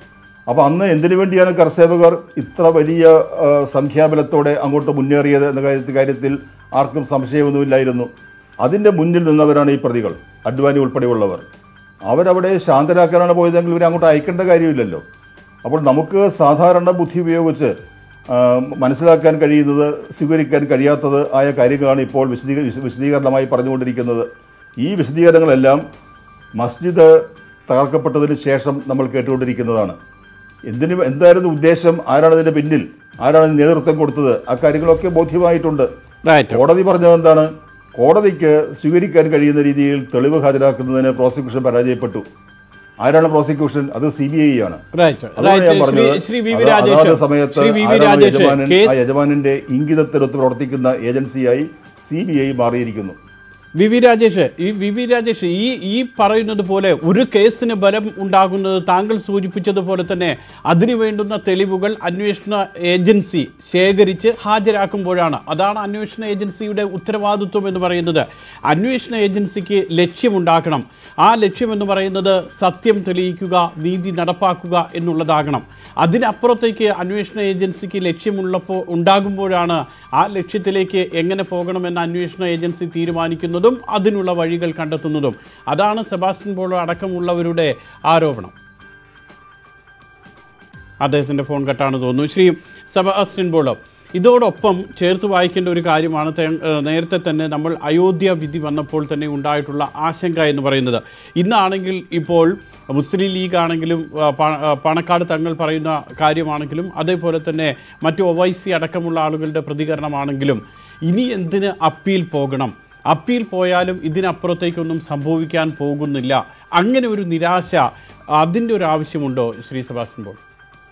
Speaker 3: അപ്പോൾ അന്ന് എന്തിനു വേണ്ടിയാണ് കർസേവകർ ഇത്ര വലിയ ആ, സംഖ്യാബലത്തോടെ അങ്ങോട്ട് മുന്നേറിയത് എന്ന കാര്യത്തിൽ കാര്യത്തിൽ ആർക്കും സംശയമൊന്നുമില്ലായിരുന്നു അതിൻ്റെ മുന്നിൽ നിന്നവരാണ് ഈ പ്രതികൾ അഡ്വാനി ഉൾപ്പെടെയുള്ളവർ അവരവിടെ ശാന്തരാക്കാനാണ് പോയതെങ്കിൽ ഇവരെ അങ്ങോട്ട് അയക്കേണ്ട കാര്യമില്ലല്ലോ അപ്പോൾ നമുക്ക് സാധാരണ ബുദ്ധി ഉപയോഗിച്ച് ആ, മനസ്സിലാക്കാൻ കഴിയുന്നത് സ്വീകരിക്കാൻ കഴിയാത്തത് ആയ കാര്യങ്ങളാണ് ഇപ്പോൾ വിശദീക വിശ- വിശദീകരണമായി പറഞ്ഞുകൊണ്ടിരിക്കുന്നത് ഈ വിശദീകരണങ്ങളെല്ലാം മസ്ജിദ് തകർക്കപ്പെട്ടതിന് ശേഷം നമ്മൾ കേട്ടുകൊണ്ടിരിക്കുന്നതാണ് എന്തിനു എന്തായിരുന്നു ഉദ്ദേശം ആരാണ് ഇതിന്റെ പിന്നിൽ ആരാണ് ഇതിന് നേതൃത്വം കൊടുത്തത് ആ കാര്യങ്ങളൊക്കെ ബോധ്യമായിട്ടുണ്ട്
Speaker 1: റൈറ്റ്
Speaker 3: കോടതി പറഞ്ഞത് എന്താണ് കോടതിക്ക് സ്വീകരിക്കാൻ കഴിയുന്ന രീതിയിൽ തെളിവ് ഹാജരാക്കുന്നതിന് പ്രോസിക്യൂഷൻ പരാജയപ്പെട്ടു ആരാണ് പ്രോസിക്യൂഷൻ അത് സി ബി ഐ ആണ്
Speaker 1: റൈറ്റ്
Speaker 3: അതുകൊണ്ട് ഞാൻ
Speaker 1: റൈറ്റ് ശ്രീ
Speaker 3: പറഞ്ഞത്
Speaker 1: ശ്രീ വി വി
Speaker 3: അതാ- അതാത്
Speaker 1: രാജേഷ്
Speaker 3: സമയത്ത്
Speaker 1: ശ്രീ വി വി
Speaker 3: ആരാണോ
Speaker 1: രാജേഷ്
Speaker 3: യജമാനൻ, ആ
Speaker 1: കേസ്
Speaker 3: യജമാനന്റെ ഇംഗിതത്തിനൊത്ത് പ്രവർത്തിക്കുന്ന ഏജൻസിയായി സി ബി ഐ മാറിയിരിക്കുന്നു
Speaker 1: വി വി രാജേഷ് ഈ വി വി രാജേഷ് ഈ ഈ പറയുന്നത് പോലെ ഒരു കേസിന് ബലം ഉണ്ടാകുന്നത് താങ്കൾ സൂചിപ്പിച്ചതുപോലെ തന്നെ അതിനു വേണ്ടുന്ന തെളിവുകൾ അന്വേഷണ ഏജൻസി ശേഖരിച്ച് ഹാജരാക്കുമ്പോഴാണ് അതാണ് അന്വേഷണ ഏജൻസിയുടെ ഉത്തരവാദിത്വം എന്ന് പറയുന്നത് അന്വേഷണ ഏജൻസിക്ക് ലക്ഷ്യമുണ്ടാക്കണം ആ ലക്ഷ്യം എന്ന് പറയുന്നത് സത്യം തെളിയിക്കുക നീതി നടപ്പാക്കുക എന്നുള്ളതാകണം അതിനപ്പുറത്തേക്ക് അന്വേഷണ ഏജൻസിക്ക് ലക്ഷ്യമുള്ളപ്പോൾ ഉണ്ടാകുമ്പോഴാണ് ആ ലക്ഷ്യത്തിലേക്ക് എങ്ങനെ പോകണമെന്ന് അന്വേഷണ ഏജൻസി തീരുമാനിക്കുന്നതും അതിനുള്ള വഴികൾ കണ്ടെത്തുന്നതും അതാണ് സെബാസ്റ്റ്യൻ പോളോ അടക്കമുള്ളവരുടെ ആരോപണം അദ്ദേഹത്തിൻ്റെ ഫോൺ കട്ടാണ് തോന്നുന്നു ശ്രീ സെബാസ്റ്റ്യൻ പോളോ ഇതോടൊപ്പം ചേർത്ത് വായിക്കേണ്ട ഒരു കാര്യമാണ് തേ- ഏഹ് നേരത്തെ തന്നെ നമ്മൾ അയോധ്യ വിധി വന്നപ്പോൾ തന്നെ ഉണ്ടായിട്ടുള്ള ആശങ്ക എന്ന് പറയുന്നത് ഇന്നാണെങ്കിൽ ഇപ്പോൾ മുസ്ലിം ലീഗ് ആണെങ്കിലും ആ, പ- ആ, പണക്കാട് തങ്ങൾ പറയുന്ന കാര്യമാണെങ്കിലും അതേപോലെ തന്നെ മറ്റു ഒ വൈ സി അടക്കമുള്ള ആളുകളുടെ പ്രതികരണമാണെങ്കിലും ഇനി എന്തിന് അപ്പീൽ പോകണം അപ്പീൽ പോയാലും ഇതിനപ്പുറത്തേക്കൊന്നും സംഭവിക്കാൻ പോകുന്നില്ല അങ്ങനെ ഒരു നിരാശ അതിൻ്റെ ഒരു ആവശ്യമുണ്ടോ ശ്രീ സെബാസ്റ്റ്യൻ പോൾ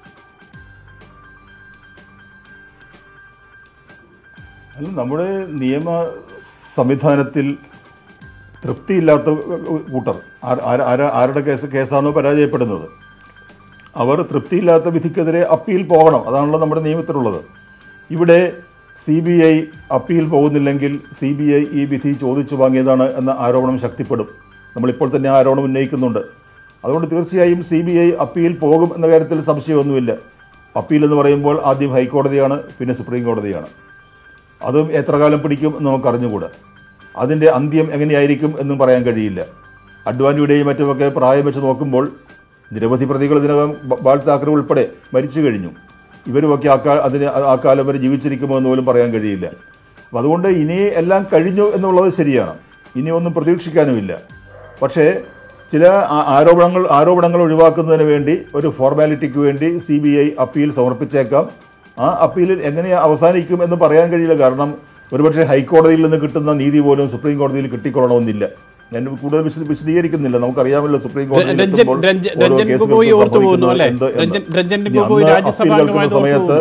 Speaker 3: അല്ല നമ്മുടെ നിയമ സംവിധാനത്തിൽ തൃപ്തിയില്ലാത്ത കൂട്ടർ ആര- ആര- ആര- ആരുടെ കേസ് കേസാണോ പരാജയപ്പെടുന്നത് അവർ തൃപ്തിയില്ലാത്ത വിധിക്കെതിരെ അപ്പീൽ പോകണം അതാണല്ലോ നമ്മുടെ നിയമത്തിലുള്ളത് ഇവിടെ സി ബി ഐ അപ്പീൽ പോകുന്നില്ലെങ്കിൽ സി ബി ഐ ഈ വിധി ചോദിച്ചു വാങ്ങിയതാണ് എന്ന ആരോപണം ശക്തിപ്പെടും നമ്മളിപ്പോൾ തന്നെ ആ ആരോപണം ഉന്നയിക്കുന്നുണ്ട് അതുകൊണ്ട് തീർച്ചയായും സി ബി ഐ അപ്പീൽ പോകും എന്ന കാര്യത്തിൽ സംശയമൊന്നുമില്ല അപ്പീൽ എന്ന് പറയുമ്പോൾ ആദ്യം ഹൈക്കോടതിയാണ് പിന്നെ സുപ്രീം കോടതിയാണ് അതും എത്ര കാലം പിടിക്കും എന്ന് നമുക്ക് അറിഞ്ഞുകൂടാ അതിൻ്റെ അന്ത്യം എങ്ങനെയായിരിക്കും എന്നും പറയാൻ കഴിയില്ല അഡ്വാനിയുടെയും മറ്റുമൊക്കെ പ്രായം വെച്ച് നോക്കുമ്പോൾ നിരവധി പ്രതികൾ ഇതിനകം ബ- ബാൽ താക്കറെ ഉൾപ്പെടെ മരിച്ചു കഴിഞ്ഞു ഇവരുമൊക്കെ ആ കാ അതിന് ആ- ആ കാലം വരെ ജീവിച്ചിരിക്കുമോ എന്ന് പോലും പറയാൻ കഴിയില്ല അപ്പം അതുകൊണ്ട് ഇനി എല്ലാം കഴിഞ്ഞു എന്നുള്ളത് ശരിയാണ് ഇനി ഒന്നും പ്രതീക്ഷിക്കാനുമില്ല പക്ഷേ ചില ആ- ആരോപണങ്ങൾ ആരോപണങ്ങൾ ഒഴിവാക്കുന്നതിന് വേണ്ടി ഒരു ഫോർമാലിറ്റിക്ക് വേണ്ടി സി ബി ഐ അപ്പീൽ സമർപ്പിച്ചേക്കാം ആ അപ്പീലിൽ എങ്ങനെ അവസാനിക്കും എന്ന് പറയാൻ കഴിയില്ല കാരണം ഒരുപക്ഷെ ഹൈക്കോടതിയിൽ നിന്ന് കിട്ടുന്ന നീതി പോലും സുപ്രീം കോടതിയിൽ കിട്ടിക്കൊള്ളണമെന്നില്ല ഞാൻ കൂടുതൽ വിശദ- വിശദീകരിക്കുന്നില്ല നമുക്കറിയാമല്ലോ സുപ്രീം കോടതിയിൽ
Speaker 1: രഞ്ജൻ-
Speaker 3: എത്തുമ്പോൾ
Speaker 1: രഞ്ജൻ-
Speaker 3: ഓരോ
Speaker 1: രഞ്ജൻ
Speaker 3: കേസുകൾക്കും
Speaker 1: ഗൊഗോയി ഓർത്തു പോകുന്നു
Speaker 3: സംഭവിക്കുന്നത്
Speaker 1: അല്ലേ?
Speaker 3: എന്ത് എന്ന്.
Speaker 1: രഞ്ജൻ- രഞ്ജൻ
Speaker 3: ഇനി
Speaker 1: ഗൊഗോയി
Speaker 3: അന്ന്
Speaker 1: രാജ്യസഭാ
Speaker 3: അപ്പീൽ കേൾക്കുന്ന
Speaker 1: അംഗമായത് ഓർത്തു
Speaker 3: സമയത്ത്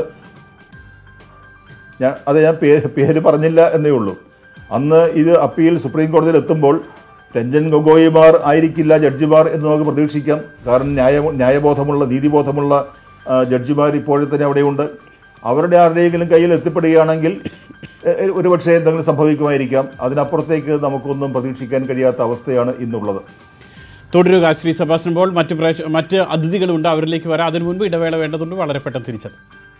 Speaker 3: ഞാൻ അത് ഞാൻ പേര് പേര് പറഞ്ഞില്ല എന്നേ ഉള്ളൂ അന്ന് ഇത് അപ്പീൽ സുപ്രീം കോടതിയിൽ എത്തുമ്പോൾ രഞ്ജൻ ഗൊഗോയിമാർ ആയിരിക്കില്ല ജഡ്ജിമാർ എന്ന് നമുക്ക് പ്രതീക്ഷിക്കാം കാരണം ന്യായ ന്യായബോധമുള്ള നീതിബോധമുള്ള ആ, ജഡ്ജിമാർ ഇപ്പോഴും തന്നെ അവിടെയുണ്ട് അവരുടെ ആരുടെയെങ്കിലും കയ്യിൽ എത്തിപ്പെടുകയാണെങ്കിൽ എ, എ, ഒരുപക്ഷെ എന്തെങ്കിലും സംഭവിക്കുമായിരിക്കാം അതിനപ്പുറത്തേക്ക് നമുക്കൊന്നും പ്രതീക്ഷിക്കാൻ കഴിയാത്ത അവസ്ഥയാണ് ഇന്നുള്ളത്
Speaker 1: തുടരുക ശ്രീ സെബാസ്റ്റ്യൻ പോൾ മറ്റ് പ്രേക്ഷ മറ്റ് അതിഥികളുണ്ട് അവരിലേക്ക് വരാം അതിനു മുൻപ് ഇടവേള വേണ്ടതുണ്ട് വളരെ പെട്ടെന്ന് തിരിച്ചത്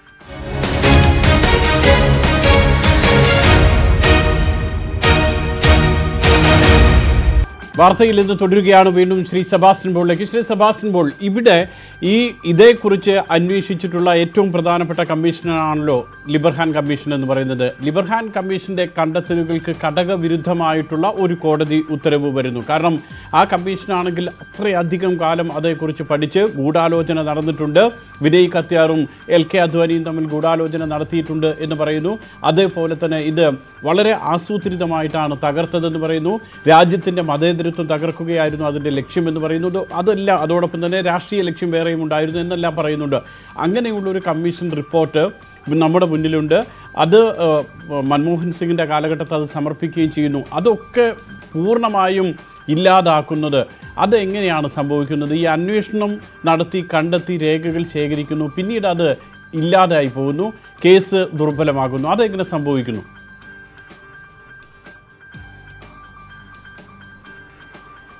Speaker 1: വാർത്തയിൽ നിന്ന് തുടരുകയാണ് വീണ്ടും ശ്രീ സെബാസ്റ്റ്യൻ ബോളിലേക്ക് ശ്രീ സെബാസ്റ്റ്യൻ ബോൾ ഇവിടെ ഈ ഇതേക്കുറിച്ച് അന്വേഷിച്ചിട്ടുള്ള ഏറ്റവും പ്രധാനപ്പെട്ട കമ്മീഷനാണല്ലോ ലിബർഹാൻ കമ്മീഷൻ എന്ന് പറയുന്നത് ലിബർഹാൻ കമ്മീഷന്റെ കണ്ടെത്തലുകൾക്ക് ഘടകവിരുദ്ധമായിട്ടുള്ള ഒരു കോടതി ഉത്തരവ് വരുന്നു കാരണം ആ കമ്മീഷനാണെങ്കിൽ അത്രയധികം കാലം അതേക്കുറിച്ച് പഠിച്ച് ഗൂഢാലോചന നടന്നിട്ടുണ്ട് വിനയ് കത്യാറും എൽ കെ അദ്വാനിയും തമ്മിൽ ഗൂഢാലോചന നടത്തിയിട്ടുണ്ട് എന്ന് പറയുന്നു അതേപോലെ തന്നെ ഇത് വളരെ ആസൂത്രിതമായിട്ടാണ് തകർത്തതെന്ന് പറയുന്നു രാജ്യത്തിൻ്റെ മതേതരത്വം തകർക്കുകയായിരുന്നു അതിൻ്റെ ലക്ഷ്യം എന്ന് പറയുന്നത് അതല്ല അതോടൊപ്പം തന്നെ രാഷ്ട്രീയ ലക്ഷ്യം വേറെയും ഉണ്ടായിരുന്നു എന്നെല്ലാം പറയുന്നുണ്ട് അങ്ങനെയുള്ള ഒരു കമ്മീഷൻ റിപ്പോർട്ട് നമ്മുടെ മുന്നിലുണ്ട് അത് ഏഹ്, മൻമോഹൻ സിംഗിൻ്റെ കാലഘട്ടത്തിൽ അത് സമർപ്പിക്കുകയും ചെയ്യുന്നു അതൊക്കെ പൂർണ്ണമായും ഇല്ലാതാക്കുന്നത് അതെങ്ങനെയാണ് സംഭവിക്കുന്നത് ഈ അന്വേഷണം നടത്തി കണ്ടെത്തി രേഖകൾ ശേഖരിക്കുന്നു പിന്നീട് അത് ഇല്ലാതായി പോകുന്നു കേസ് ദുർബലമാകുന്നു അതെങ്ങനെ സംഭവിക്കുന്നു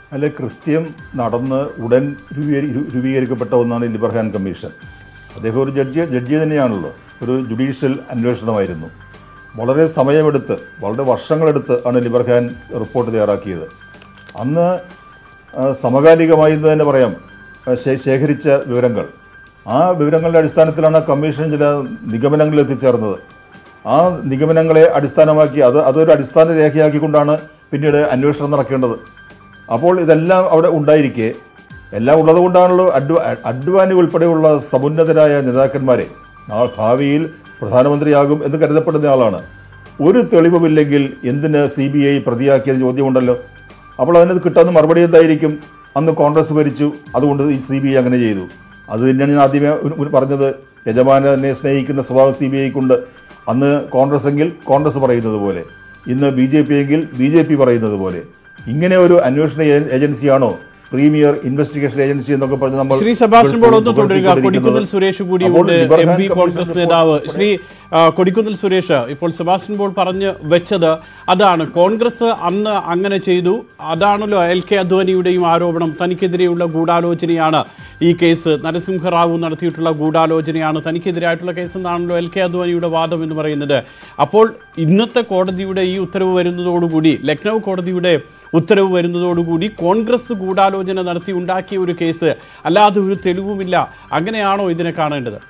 Speaker 3: അല്ല കൃത്യം നടന്ന് ഉടൻ രൂപീകരി- രൂ- രൂപീകരിക്കപ്പെട്ട ഒന്നാണ് ലിബർഹാൻ കമ്മീഷൻ അദ്ദേഹം ഒരു ജഡ്ജി ജഡ്ജി തന്നെയാണല്ലോ ഒരു ജുഡീഷ്യൽ അന്വേഷണമായിരുന്നു വളരെ സമയമെടുത്ത് വളരെ വർഷങ്ങളെടുത്ത് ആണ് ലിബർഹാൻ റിപ്പോർട്ട് തയ്യാറാക്കിയത് അന്ന് ആ, സമകാലികമായി എന്ന് തന്നെ പറയാം ആ, ശേ- ശേഖരിച്ച വിവരങ്ങൾ ആ വിവരങ്ങളുടെ അടിസ്ഥാനത്തിലാണ് കമ്മീഷൻ ചില നിഗമനങ്ങളിൽ എത്തിച്ചേർന്നത് ആ നിഗമനങ്ങളെ അടിസ്ഥാനമാക്കി അത് അതൊരു അടിസ്ഥാന രേഖയാക്കിക്കൊണ്ടാണ് പിന്നീട് അന്വേഷണം നടക്കേണ്ടത് അപ്പോൾ ഇതെല്ലാം അവിടെ ഉണ്ടായിരിക്കെ എല്ലാം ഉള്ളതുകൊണ്ടാണല്ലോ അഡ്വ അഡ്വാനി ഉൾപ്പെടെയുള്ള സമുന്നതരായ നേതാക്കന്മാരെ നാ- ഭാവിയിൽ പ്രധാനമന്ത്രിയാകും എന്ന് കരുതപ്പെടുന്ന ആളാണ് ഒരു തെളിവുമില്ലെങ്കിൽ എന്തിന് സി ബി ഐ പ്രതിയാക്കിയത് ചോദ്യമുണ്ടല്ലോ അപ്പോൾ അതിനത് കിട്ടാവുന്ന മറുപടി എന്തായിരിക്കും അന്ന് കോൺഗ്രസ് ഭരിച്ചു അതുകൊണ്ട് ഈ സി ബി ഐ അങ്ങനെ ചെയ്തു അത് തന്നെയാണ് ഞാൻ ആദ്യമേ ഉ- ഉ- പറഞ്ഞത് യജമാനെ സ്നേഹിക്കുന്ന സ്വഭാവം സി ബി ഐക്കുണ്ട് അന്ന് കോൺഗ്രസ് എങ്കിൽ കോൺഗ്രസ് പറയുന്നത് പോലെ ഇന്ന് ബി ജെ പി എങ്കിൽ ബി ജെ പി പറയുന്നത് പോലെ ഇങ്ങനെ ഒരു അന്വേഷണ ഏ- ഏജൻസിയാണോ പ്രീമിയർ ഇൻവെസ്റ്റിഗേഷൻ ഏജൻസി എന്നൊക്കെ പറഞ്ഞ് നമ്മൾ
Speaker 1: ശ്രീ സെബാസ്റ്റ്യൻ പോൾ ഒന്ന്
Speaker 3: ഇപ്പോൾ
Speaker 1: തുടരുക
Speaker 3: പുകഴ്ത്തിക്കൊണ്ടിരിക്കുന്നത്.
Speaker 1: കൊടിക്കുന്നിൽ സുരേഷ് കൂടി
Speaker 3: അപ്പോൾ
Speaker 1: ഉണ്ട്
Speaker 3: Liberhan
Speaker 1: M P
Speaker 3: commission
Speaker 1: Congress
Speaker 3: report
Speaker 1: നേതാവ് ശ്രീ ആ, കൊടിക്കുന്നിൽ സുരേഷ് ഇപ്പോൾ സെബാസ്റ്റ്യൻ പോൾ പറഞ്ഞു വെച്ചത് അതാണ് കോൺഗ്രസ് അന്ന് അങ്ങനെ ചെയ്തു അതാണല്ലോ എൽ കെ അദ്വാനിയുടെയും ആരോപണം തനിക്കെതിരെയുള്ള ഗൂഢാലോചനയാണ് ഈ കേസ് നരസിംഹറാവു നടത്തിയിട്ടുള്ള ഗൂഢാലോചനയാണ് തനിക്കെതിരായിട്ടുള്ള കേസ് എന്നാണല്ലോ എൽ കെ അദ്വാനിയുടെ വാദം എന്ന് പറയുന്നത് അപ്പോൾ ഇന്നത്തെ കോടതിയുടെ ഈ ഉത്തരവ് വരുന്നതോടുകൂടി ലക്നൗ കോടതിയുടെ ഉത്തരവ് വരുന്നതോടുകൂടി കോൺഗ്രസ് ഗൂഢാലോചന നടത്തി ഉണ്ടാക്കിയ ഒരു കേസ് അല്ലാതെ ഒരു തെളിവുമില്ല അങ്ങനെയാണോ ഇതിനെ കാണേണ്ടത്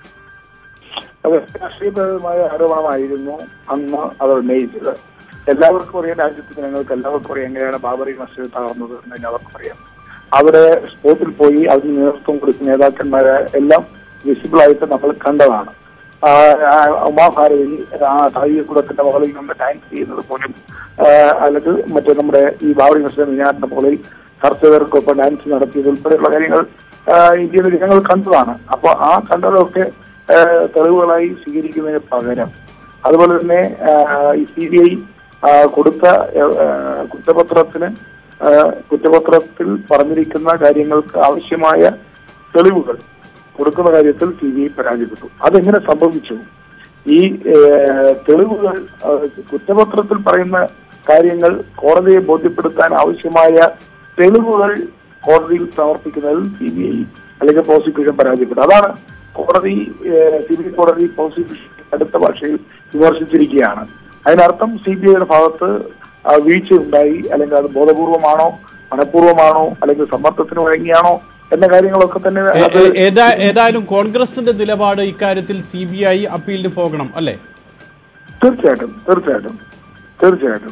Speaker 5: അത് രാഷ്ട്രീയപരമായ ആരോപണമായിരുന്നു അന്ന് അത് ഉന്നയിച്ചത് എല്ലാവർക്കും അറിയാം രാജ്യത്ത് ജനങ്ങൾക്ക് എല്ലാവർക്കും അറിയാം എങ്ങനെയാണ് ബാബറി മസ്ജിദ് തകർന്നത് എന്ന് എല്ലാവർക്കും അറിയാം അവിടെ സ്പോട്ടിൽ പോയി അതിന് നേതൃത്വം കൊടുക്കുന്ന നേതാക്കന്മാരെ എല്ലാം വിസിബിൾ ആയിട്ട് നമ്മൾ കണ്ടതാണ് ആ, ആ, ഉമാ ഭാരതി ആ താഴികക്കുടത്തിന്റെ മുകളിൽ നിന്ന് ഡാൻസ് ചെയ്യുന്നത് പോലും ആ, അല്ലെങ്കിൽ മറ്റേ നമ്മുടെ ഈ ബാബറി മസ്ജിദ് മിനാറിന്റെ മുകളിൽ കർഷകർക്കൊപ്പം ഡാൻസ് നടത്തിയത് ഉൾപ്പെടെയുള്ള കാര്യങ്ങൾ ആ, ഇന്ത്യയിലെ ജനങ്ങൾ കണ്ടതാണ് അപ്പോൾ ആ കണ്ടതൊക്കെ ആ, തെളിവുകളായി സ്വീകരിക്കുന്നതിന് പകരം അതുപോലെ തന്നെ ആ, ഈ സി ബി ഐ കൊടുത്ത ആ, കുറ്റപത്രത്തിന് ആ, കുറ്റപത്രത്തിൽ പറഞ്ഞിരിക്കുന്ന കാര്യങ്ങൾക്ക് ആവശ്യമായ തെളിവുകൾ കൊടുക്കുന്ന കാര്യത്തിൽ സി ബി ഐ പരാജയപ്പെട്ടു അതെങ്ങനെ സംഭവിച്ചു ഈ ഏഹ്, തെളിവുകൾ ആ, കുറ്റപത്രത്തിൽ പറയുന്ന കാര്യങ്ങൾ കോടതിയെ ബോധ്യപ്പെടുത്താൻ ആവശ്യമായ തെളിവുകൾ കോടതിയിൽ സമർപ്പിക്കുന്നതിൽ സി ബി ഐ അല്ലെങ്കിൽ പ്രോസിക്യൂഷൻ പരാജയപ്പെട്ടു അതാണ് കോടതി സി ബി ഐ കോടതി പ്രോസിക്യൂഷൻ അടുത്ത ഭാഷയിൽ വിമർശിച്ചിരിക്കുകയാണ് അതിനർത്ഥം സി ബി ഐയുടെ ഭാഗത്ത് ആ, വീഴ്ചയുണ്ടായി അല്ലെങ്കിൽ അത് ബോധപൂർവമാണോ മനഃപൂർവ്വമാണോ അല്ലെങ്കിൽ സമ്മർദ്ദത്തിന് വഴങ്ങിയാണോ എന്ന കാര്യങ്ങളൊക്കെ തന്നെ
Speaker 1: ഏ-
Speaker 5: അത്
Speaker 1: ഏ- ഏതാ- ഏതായാലും കോൺഗ്രസിന്റെ നിലപാട് ഇക്കാര്യത്തിൽ സി ബി ഐ അപ്പീലിന് പോകണം അല്ലേ
Speaker 5: തീർച്ചയായിട്ടും തീർച്ചയായിട്ടും തീർച്ചയായിട്ടും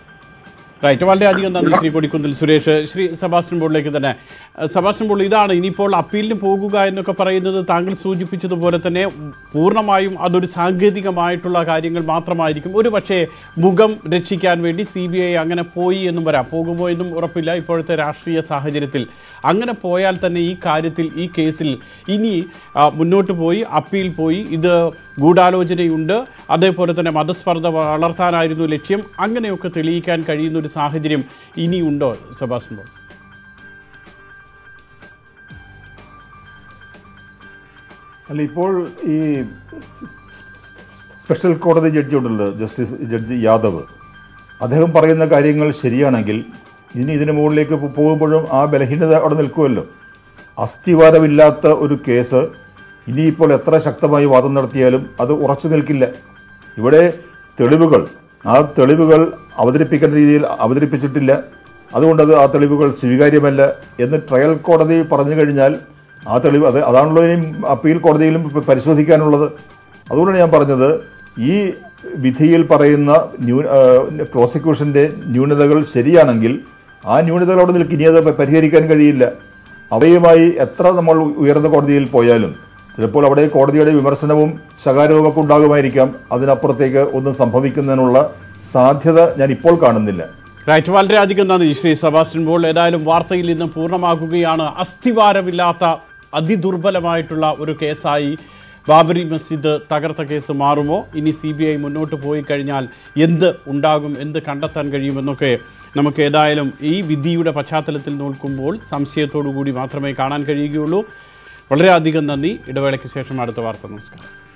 Speaker 1: റൈറ്റ് വളരെയധികം നന്ദി ശ്രീ കൊടിക്കുന്നിൽ സുരേഷ് ശ്രീ സെബാസ്റ്റ്യൻ ബോർഡിലേക്ക് തന്നെ അഹ് സെബാസ്റ്റ്യൻ ബോർഡ് ഇതാണ് ഇനിയിപ്പോൾ അപ്പീലിന് പോകുക എന്നൊക്കെ പറയുന്നത് താങ്കൾ സൂചിപ്പിച്ചതുപോലെ തന്നെ പൂർണ്ണമായും അതൊരു സാങ്കേതികമായിട്ടുള്ള കാര്യങ്ങൾ മാത്രമായിരിക്കും ഒരു പക്ഷേ മുഖം രക്ഷിക്കാൻ വേണ്ടി സി ബി ഐ അങ്ങനെ പോയി എന്നും വരാം പോകുമോ എന്നും ഉറപ്പില്ല ഇപ്പോഴത്തെ രാഷ്ട്രീയ സാഹചര്യത്തിൽ അങ്ങനെ പോയാൽ തന്നെ ഈ കാര്യത്തിൽ ഈ കേസിൽ ഇനി ആ, മുന്നോട്ട് പോയി അപ്പീൽ പോയി ഇത് ഗൂഢാലോചനയുണ്ട് അതേപോലെ തന്നെ മതസ്പർദ്ധ വളർത്താനായിരുന്നു ലക്ഷ്യം അങ്ങനെയൊക്കെ തെളിയിക്കാൻ കഴിയുന്ന ഒരു സാഹചര്യം ഇനിയുണ്ടോ സെബാസ്റ്റ്യൻ ബോൾ
Speaker 3: അല്ല ഇപ്പോൾ ഈ സ്പെഷ്യൽ കോടതി ജഡ്ജി ഉണ്ടല്ലോ ജസ്റ്റിസ് ജഡ്ജി യാദവ് അദ്ദേഹം പറയുന്ന കാര്യങ്ങൾ ശരിയാണെങ്കിൽ ഇനി ഇതിന് മുകളിലേക്ക് പോ- പോകുമ്പോഴും ആ ബലഹീനത അവിടെ നിൽക്കുമല്ലോ അസ്ഥിവാരമില്ലാത്ത ഒരു കേസ് ഇനിയിപ്പോൾ എത്ര ശക്തമായി വാദം നടത്തിയാലും അത് ഉറച്ചു നിൽക്കില്ല ഇവിടെ തെളിവുകൾ ആ തെളിവുകൾ അവതരിപ്പിക്കേണ്ട രീതിയിൽ അവതരിപ്പിച്ചിട്ടില്ല അതുകൊണ്ട് അത് ആ തെളിവുകൾ സ്വീകാര്യമല്ല എന്ന് ട്രയൽ കോടതി പറഞ്ഞു കഴിഞ്ഞാൽ ആ തെളിവ് അത് അതാണല്ലോ ഇനി അപ്പീൽ കോടതിയിലും പ- പരിശോധിക്കാനുള്ളത് അതുകൊണ്ടാണ് ഞാൻ പറഞ്ഞത് ഈ വിധിയിൽ പറയുന്ന ന്യൂ പ്രോസിക്യൂഷൻ്റെ ന്യൂനതകൾ ശരിയാണെങ്കിൽ ആ ന്യൂനതകൾ അവിടെ നിൽക്കും ഇനി അത് പ- പരിഹരിക്കാൻ കഴിയില്ല അവയുമായി എത്ര നമ്മൾ ഉയർന്ന കോടതിയിൽ പോയാലും ചിലപ്പോൾ അവിടെ കോടതിയുടെ വിമർശനവും ശകാരവും ഒക്കെ ഉണ്ടാകുമായിരിക്കാം അതിനപ്പുറത്തേക്ക് ഒന്നും സംഭവിക്കുന്നതിനുള്ള സാധ്യത ഞാൻ ഇപ്പോൾ കാണുന്നില്ല
Speaker 1: റൈറ്റ് വളരെയധികം നന്ദി ശ്രീ സെബാസ്റ്റ്യൻ ബോൾ ഏതായാലും വാർത്തയിൽ ഇന്ന് പൂർണ്ണമാകുകയാണ് അസ്ഥിവാരമില്ലാത്ത അതിദുർബലമായിട്ടുള്ള ഒരു കേസായി ബാബരി മസ്ജിദ് തകർത്ത കേസ് മാറുമോ ഇനി സി ബി ഐ മുന്നോട്ട് പോയി കഴിഞ്ഞാൽ എന്ത് ഉണ്ടാകും എന്ത് കണ്ടെത്താൻ കഴിയുമെന്നൊക്കെ നമുക്ക് ഏതായാലും ഈ വിധിയുടെ പശ്ചാത്തലത്തിൽ നോക്കുമ്പോൾ സംശയത്തോടു കൂടി മാത്രമേ കാണാൻ കഴിയുകയുള്ളൂ വളരെയധികം നന്ദി ഇടവേളയ്ക്ക് ശേഷം അടുത്ത വാർത്ത നമസ്കാരം